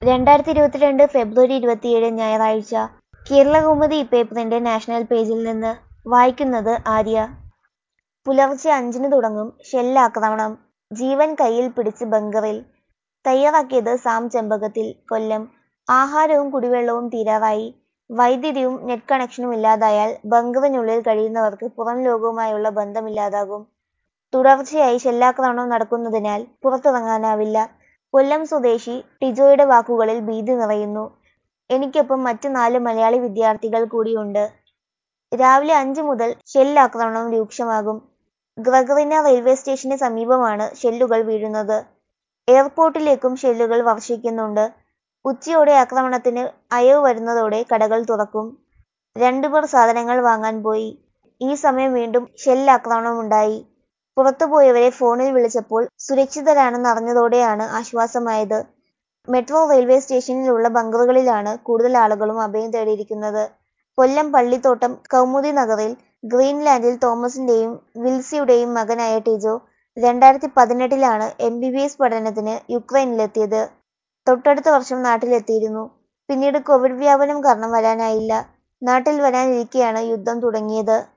രണ്ടായിരത്തി ഇരുപത്തിരണ്ട് ഫെബ്രുവരി ഇരുപത്തിയേഴ് ഞായറാഴ്ച കേരളകൗമുദി പേപ്പറിന്റെ നാഷണൽ പേജിൽ നിന്ന് വായിക്കുന്നത് ആര്യ പുലർച്ചെ അഞ്ചിന് തുടങ്ങും ഷെല്ലാക്രമണം ജീവൻ കയ്യിൽ പിടിച്ച് ബങ്കറിൽ തയ്യാറാക്കിയത് സാം ചെമ്പകത്തിൽ കൊല്ലം ആഹാരവും കുടിവെള്ളവും തീരാറായി വൈദ്യുതിയും നെറ്റ് കണക്ഷനും ഇല്ലാതായാൽ ബങ്കറിനുള്ളിൽ കഴിയുന്നവർക്ക് പുറം ലോകവുമായുള്ള ബന്ധമില്ലാതാകും തുടർച്ചയായി ഷെല്ലാക്രമണം നടക്കുന്നതിനാൽ പുറത്തിറങ്ങാനാവില്ല കൊല്ലം സ്വദേശി ടിജോയുടെ വാക്കുകളിൽ ഭീതി നിറയുന്നു എനിക്കൊപ്പം മറ്റ് നാല് മലയാളി വിദ്യാർത്ഥികൾ കൂടിയുണ്ട് രാവിലെ അഞ്ച് മുതൽ ഷെല്ലാക്രമണം രൂക്ഷമാകും ഗ്രഗറിന റെയിൽവേ സ്റ്റേഷന് സമീപമാണ് ഷെല്ലുകൾ വീഴുന്നത് എയർപോർട്ടിലേക്കും ഷെല്ലുകൾ വർഷിക്കുന്നുണ്ട് ഉച്ചയോടെ ആക്രമണത്തിന് അയവ് വരുന്നതോടെ കടകൾ തുറക്കും രണ്ടുപേർ സാധനങ്ങൾ വാങ്ങാൻ പോയി ഈ സമയം വീണ്ടും ഷെല്ലാക്രമണമുണ്ടായി പുറത്തുപോയവരെ ഫോണിൽ വിളിച്ചപ്പോൾ സുരക്ഷിതരാണെന്നറിഞ്ഞതോടെയാണ് ആശ്വാസമായത് മെട്രോ റെയിൽവേ സ്റ്റേഷനിലുള്ള ബങ്കറുകളിലാണ് കൂടുതൽ ആളുകളും അഭയം തേടിയിരിക്കുന്നത് കൊല്ലം പള്ളിത്തോട്ടം കൗമുദി നഗറിൽ ഗ്രീൻലാൻഡിൽ തോമസിന്റെയും വിൽസിയുടെയും മകനായ ടിജോ രണ്ടായിരത്തി പതിനെട്ടിലാണ് എം ബി ബി എസ് പഠനത്തിന് യുക്രൈനിലെത്തിയത് തൊട്ടടുത്ത വർഷം നാട്ടിലെത്തിയിരുന്നു പിന്നീട് കോവിഡ് വ്യാപനം കാരണം വരാനായില്ല നാട്ടിൽ വരാനിരിക്കെയാണ് യുദ്ധം തുടങ്ങിയത്